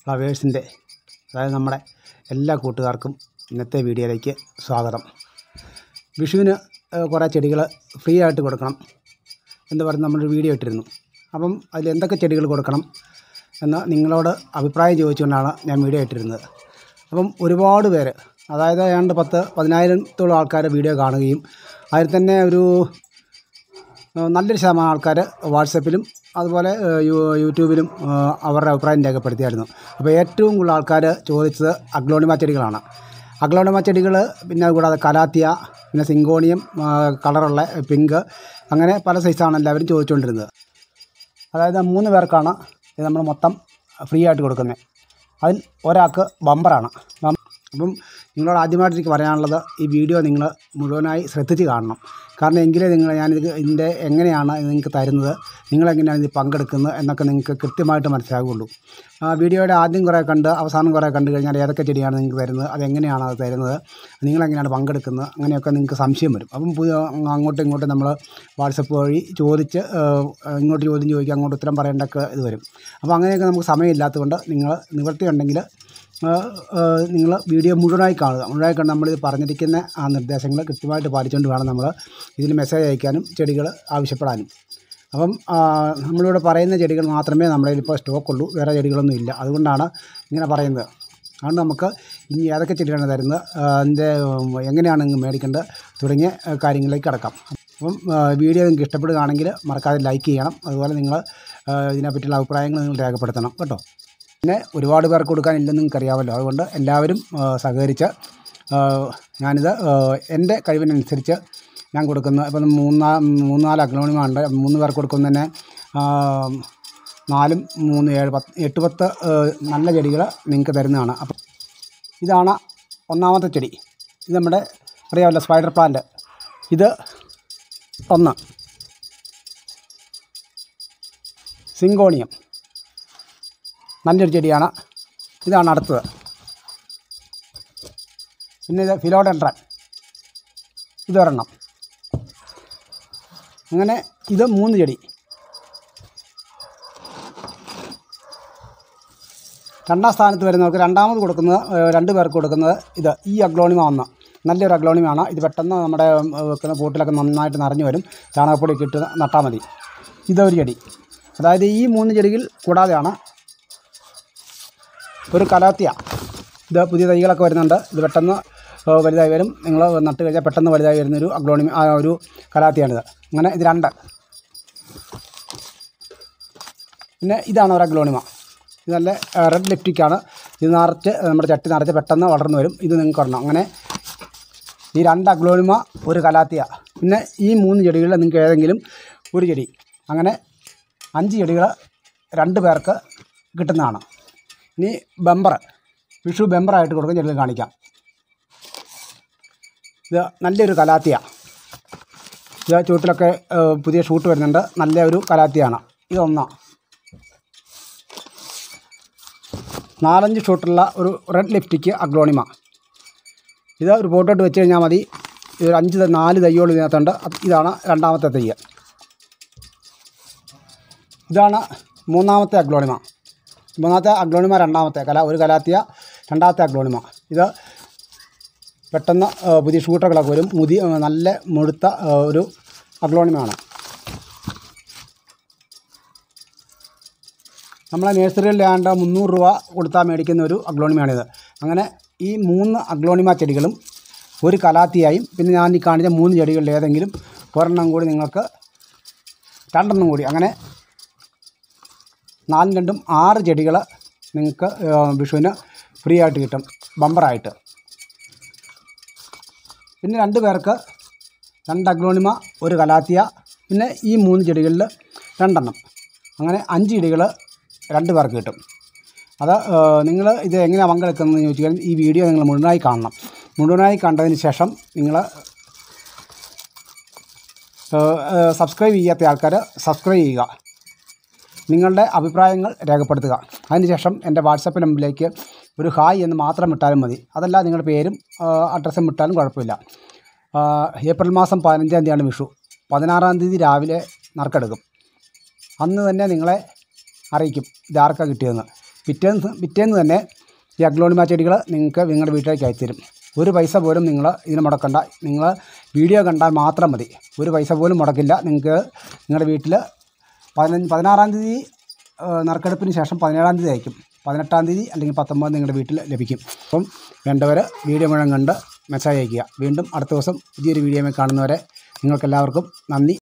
ഫ്ലവേഴ്സിൻ്റെ അതായത് നമ്മുടെ എല്ലാ കൂട്ടുകാർക്കും ഇന്നത്തെ വീഡിയോയിലേക്ക് സ്വാഗതം വിഷുവിന് ഏഹ്, കുറേ ചെടികൾ ഫ്രീ ആയിട്ട് കൊടുക്കണം എന്ന് പറഞ്ഞ് നമ്മളൊരു വീഡിയോ ഇട്ടിരുന്നു അപ്പം അതിൽ എന്തൊക്കെ ചെടികൾ കൊടുക്കണം എന്ന് നിങ്ങളോട് അഭിപ്രായം ചോദിച്ചുകൊണ്ടാണ് ഞാൻ വീഡിയോ ഇട്ടിരുന്നത് അപ്പം ഒരുപാട് പേര് അതായത് ഏതാണ്ട് പത്ത് പതിനായിരത്തോളം ആൾക്കാർ വീഡിയോ കാണുകയും അതിൽ തന്നെ ഒരു ഏഹ് നല്ലൊരു ശതമാനം ആൾക്കാർ വാട്സപ്പിലും അതുപോലെ ഏഹ് യൂ- യൂട്യൂബിലും ഏഹ് അവരുടെ അഭിപ്രായം രേഖപ്പെടുത്തിയായിരുന്നു അപ്പോൾ ഏറ്റവും കൂടുതൽ ആൾക്കാർ ചോദിച്ചത് അഗ്ലോണിമ ചെടികളാണ് അഗ്ലോണിമ ചെടികൾ പിന്നെ അതുകൂടാതെ കലാത്തിയ പിന്നെ സിങ്കോണിയം ഏഹ് കളറുള്ള പിങ്ക് അങ്ങനെ പല സൈസാണ് എല്ലാവരും ചോദിച്ചുകൊണ്ടിരുന്നത് അതായത് മൂന്ന് പേർക്കാണ് ഇത് നമ്മൾ മൊത്തം ഫ്രീ ആയിട്ട് കൊടുക്കുന്നത് അതിൽ ഒരാൾക്ക് ബമ്പറാണ് ബം- അപ്പം നിങ്ങളോട് ആദ്യമായിട്ട് എനിക്ക് പറയാനുള്ളത് ഈ വീഡിയോ നിങ്ങൾ മുഴുവനായി ശ്രദ്ധിച്ച് കാണണം കാരണം എങ്കിലേ നിങ്ങൾ ഞാനിത് ഇതിൻ്റെ എങ്ങനെയാണ് ഇത് നിങ്ങൾക്ക് തരുന്നത് നിങ്ങളെങ്ങനെയാണ് ഇത് പങ്കെടുക്കുന്നത് എന്നൊക്കെ നിങ്ങൾക്ക് കൃത്യമായിട്ട് മനസ്സിലാകുള്ളൂ ആ വീഡിയോയുടെ ആദ്യം കുറേ കണ്ട് അവസാനം കുറേ കണ്ടു കഴിഞ്ഞാൽ ഏതൊക്കെ ചെടിയാണ് നിങ്ങൾക്ക് തരുന്നത് അതെങ്ങനെയാണ് അത് തരുന്നത് നിങ്ങളെങ്ങനെയാണ് പങ്കെടുക്കുന്നത് അങ്ങനെയൊക്കെ നിങ്ങൾക്ക് സംശയം വരും അപ്പം പുതിയ അങ്ങോട്ടും ഇങ്ങോട്ടും നമ്മൾ വാട്സപ്പ് വഴി ചോദിച്ച് ഏഹ്, ഇങ്ങോട്ട് ചോദ്യം ചോദിക്കുക അങ്ങോട്ട് ഉത്തരം പറയേണ്ടൊക്കെ ഇത് വരും അപ്പോൾ അങ്ങനെയൊക്കെ നമുക്ക് സമയമില്ലാത്തതുകൊണ്ട് നിങ്ങൾ നിവൃത്തി ഉണ്ടെങ്കിൽ നിങ്ങൾ വീഡിയോ മുഴുവനായി കാണുക മുഴുവനായി കണ്ട് നമ്മളിത് പറഞ്ഞിരിക്കുന്ന ആ നിർദ്ദേശങ്ങൾ കൃത്യമായിട്ട് പാലിച്ചുകൊണ്ട് വേണം നമ്മൾ ഇതിൽ മെസ്സേജ് അയക്കാനും ചെടികൾ ആവശ്യപ്പെടാനും അപ്പം ആ, നമ്മളിവിടെ പറയുന്ന ചെടികൾ മാത്രമേ നമ്മുടെ ഇപ്പോൾ സ്റ്റോക്കുള്ളൂ വേറെ ചെടികളൊന്നും ഇല്ല അതുകൊണ്ടാണ് ഇങ്ങനെ പറയുന്നത് അതുകൊണ്ട് നമുക്ക് ഇനി ഏതൊക്കെ ചെടികളാണ് തരുന്നത് ആ, അതിൻ്റെ ഉം, എങ്ങനെയാണ് നിങ്ങൾ മേടിക്കേണ്ടത് തുടങ്ങിയ ആ, കാര്യങ്ങളിലേക്ക് കടക്കാം അപ്പം ആ, വീഡിയോ നിങ്ങൾക്ക് ഇഷ്ടപ്പെടുകയാണെങ്കിൽ മറക്കാതെ ലൈക്ക് ചെയ്യണം അതുപോലെ നിങ്ങൾ ആ, ഇതിനെപ്പറ്റിയുള്ള അഭിപ്രായങ്ങൾ നിങ്ങൾ രേഖപ്പെടുത്തണം കേട്ടോ പിന്നെ ഒരുപാട് പേർക്ക് കൊടുക്കാനില്ലെന്ന് നിങ്ങൾക്ക് അറിയാമല്ലോ അതുകൊണ്ട് എല്ലാവരും ആ, സഹകരിച്ച് ആ, ഞാനിത് ആ, എൻ്റെ കഴിവിനനുസരിച്ച് ഞാൻ കൊടുക്കുന്ന ഇപ്പം മൂന്നാ മൂന്നാല് അഗ്ലോണിമ ഉണ്ട് മൂന്ന് പേർക്ക് കൊടുക്കുന്ന തന്നെ ആ, നാലും മൂന്ന് ഏഴ് പത്ത് എട്ട് പത്ത് ആ, നല്ല ചെടികൾ നിങ്ങൾക്ക് തരുന്നതാണ് അപ്പം ഇതാണ് ഒന്നാമത്തെ ചെടി ഇത് നമ്മുടെ അറിയാമല്ലോ സ്പൈഡർ പ്ലാന്റ് ഇത് ഒന്ന് സിങ്കോണിയം നല്ലൊരു ചെടിയാണ് ഇതാണ് അടുത്തത് പിന്നെ ഇത് ഫിലോഡെൻഡ്രൻ ഇതൊരെണ്ണം അങ്ങനെ ഇത് മൂന്ന് ചെടി രണ്ടാം സ്ഥാനത്ത് വരുന്നവർക്ക് രണ്ടാമത് കൊടുക്കുന്നത് ഏഹ്, രണ്ട് പേർക്ക് കൊടുക്കുന്നത് ഇത് ഈ അഗ്ലോണിമ ഒന്ന് നല്ലൊരു അഗ്ലോണിമയാണ് ഇത് പെട്ടെന്ന് നമ്മുടെ ഉം, വെക്കുന്ന പോട്ടിലൊക്കെ നന്നായിട്ട് നിറഞ്ഞു വരും ചാണകപ്പൊടി ഇട്ട് നട്ടാൽ മതി ഇതൊരു ചെടി അതായത് ഈ മൂന്ന് ചെടികൾ കൂടാതെയാണ് ഒരു കലാത്തിയ ഇത് പുതിയ തൈകളൊക്കെ വരുന്നുണ്ട് ഇത് പെട്ടെന്ന് ഏഹ്, വലുതായി വരും നിങ്ങൾ നട്ട് കഴിഞ്ഞാൽ പെട്ടെന്ന് വലുതായി വരുന്നൊരു അഗ്ലോണിമ ആ ഒരു കലാത്തിയാണിത് അങ്ങനെ ഇത് രണ്ട് പിന്നെ ഇതാണ് ഒരു അഗ്ലോണിമ ഇത് നല്ല റെഡ് ലിപ്റ്റിക്കാണ് ഇത് നിറച്ച് നമ്മുടെ ചട്ടി നിറച്ച് പെട്ടെന്ന് വളർന്നു വരും ഇത് നിങ്ങൾക്ക് ഒരെണ്ണം അങ്ങനെ ഈ രണ്ട് അഗ്ലോണിമ ഒരു കലാത്തിയ പിന്നെ ഈ മൂന്ന് ചെടികളിൽ നിങ്ങൾക്ക് ഏതെങ്കിലും ഒരു ചെടി അങ്ങനെ അഞ്ച് ചെടികൾ രണ്ട് പേർക്ക് കിട്ടുന്നതാണ് ഇനി ബമ്പർ വിഷു ബമ്പറായിട്ട് കൊടുക്കുന്ന ചെടികൾ കാണിക്കാം ഇത് നല്ലൊരു കലാത്തിയ ഇത് ചുവട്ടിലൊക്കെ ഏഹ്, പുതിയ ഷൂട്ട് വരുന്നുണ്ട് നല്ല ഒരു കലാത്തിയാണ് ഇതൊന്നാ നാലഞ്ച് ഷൂട്ടുള്ള ഒരു റെഡ് ലിപ്റ്റിക്ക് അഗ്ലോണിമ ഇത് ഒരു പോട്ടോട്ട് വെച്ച് കഴിഞ്ഞാൽ മതി ഇതൊരു അഞ്ച് ത- നാല് തയ്യോളം ഇതിനകത്തുണ്ട് അത് ഇതാണ് രണ്ടാമത്തെ തയ്യ് ഇതാണ് മൂന്നാമത്തെ അഗ്ലോണിമ മൂന്നാമത്തെ അഗ്ലോണിമ രണ്ടാമത്തെ കല ഒരു കലാത്തിയ രണ്ടാമത്തെ അഗ്ലോണിമ ഇത് പെട്ടെന്ന് ആ, പുതിയ ഷൂട്ടൊക്കെ വരും മുതി ആ, നല്ല മുഴുത്ത ആ, ഒരു അഗ്ലോണിമയാണ് നമ്മളെ നഴ്സറിയിൽ ഏതാണ്ട് മുന്നൂറ് രൂപ കൊടുത്താൽ മേടിക്കുന്ന ഒരു അഗ്ലോണിമയാണിത് അങ്ങനെ ഈ മൂന്ന് അഗ്ലോണിമ ചെടികളും ഒരു കലാത്തിയായും പിന്നെ ഞാൻ ഈ കാണിച്ച മൂന്ന് ചെടികളിൽ ഏതെങ്കിലും ഒരെണ്ണം കൂടി നിങ്ങൾക്ക് രണ്ടെണ്ണം കൂടി അങ്ങനെ നാലും രണ്ടും ആറ് ചെടികൾ നിങ്ങൾക്ക് ആ, വിഷുവിന് ഫ്രീ ആയിട്ട് കിട്ടും ബമ്പറായിട്ട് പിന്നെ രണ്ട് പേർക്ക് രണ്ട് അഗ്ലോണിമ ഒരു കലാത്തിയ പിന്നെ ഈ മൂന്ന് ചെടികളിൽ രണ്ടെണ്ണം അങ്ങനെ അഞ്ച് ചെടികൾ രണ്ട് പേർക്ക് കിട്ടും അത് നിങ്ങൾ ഇത് എങ്ങനെയാണ് പങ്കെടുക്കുന്നതെന്ന് ചോദിച്ചു കഴിഞ്ഞാൽ ഈ വീഡിയോ നിങ്ങൾ മുഴുവനായി കാണണം മുഴുവനായി കണ്ടതിന് ശേഷം നിങ്ങൾ സബ്സ്ക്രൈബ് ചെയ്യാത്ത ആൾക്കാർ സബ്സ്ക്രൈബ് ചെയ്യുക നിങ്ങളുടെ അഭിപ്രായങ്ങൾ രേഖപ്പെടുത്തുക അതിനുശേഷം എൻ്റെ വാട്സപ്പ് നമ്പറിലേക്ക് ഒരു ഹായ് എന്ന് മാത്രം ഇട്ടാലും മതി അതല്ല നിങ്ങളുടെ പേരും ആ, അഡ്രസ്സും ഇട്ടാലും കുഴപ്പമില്ല ആ, ഏപ്രിൽ മാസം പതിനഞ്ചാം തീയതിയാണ് വിഷു പതിനാറാം തീയതി രാവിലെ നറുക്കെടുക്കും അന്ന് തന്നെ നിങ്ങളെ അറിയിക്കും ഇതാർക്കാണ് കിട്ടിയതെന്ന് പിറ്റേന്ന് പിറ്റേന്ന് തന്നെ ഈ അഗ്ലോണിമ ചെടികൾ നിങ്ങൾക്ക് നിങ്ങളുടെ വീട്ടിലേക്ക് അയച്ചുതരും ഒരു പൈസ പോലും നിങ്ങൾ ഇതിന് മുടക്കണ്ട നിങ്ങൾ വീഡിയോ കണ്ടാൽ മാത്രം മതി ഒരു പൈസ പോലും മുടക്കില്ല നിങ്ങൾക്ക് നിങ്ങളുടെ വീട്ടിൽ പതിനഞ്ച് പതിനാറാം തീയതി ആ, നറുക്കെടുപ്പിന് ശേഷം പതിനേഴാം തീയതി അയക്കും പതിനെട്ടാം തീയതി അല്ലെങ്കിൽ പത്തൊമ്പത് നിങ്ങളുടെ വീട്ടിൽ ലഭിക്കും അപ്പം വേണ്ടവർ വീഡിയോ മുഴുവൻ കണ്ട് മെസ്സേജ് അയയ്ക്കുക വീണ്ടും അടുത്ത ദിവസം പുതിയൊരു വീഡിയോയിൽ കാണുന്നവരെ നിങ്ങൾക്കെല്ലാവർക്കും നന്ദി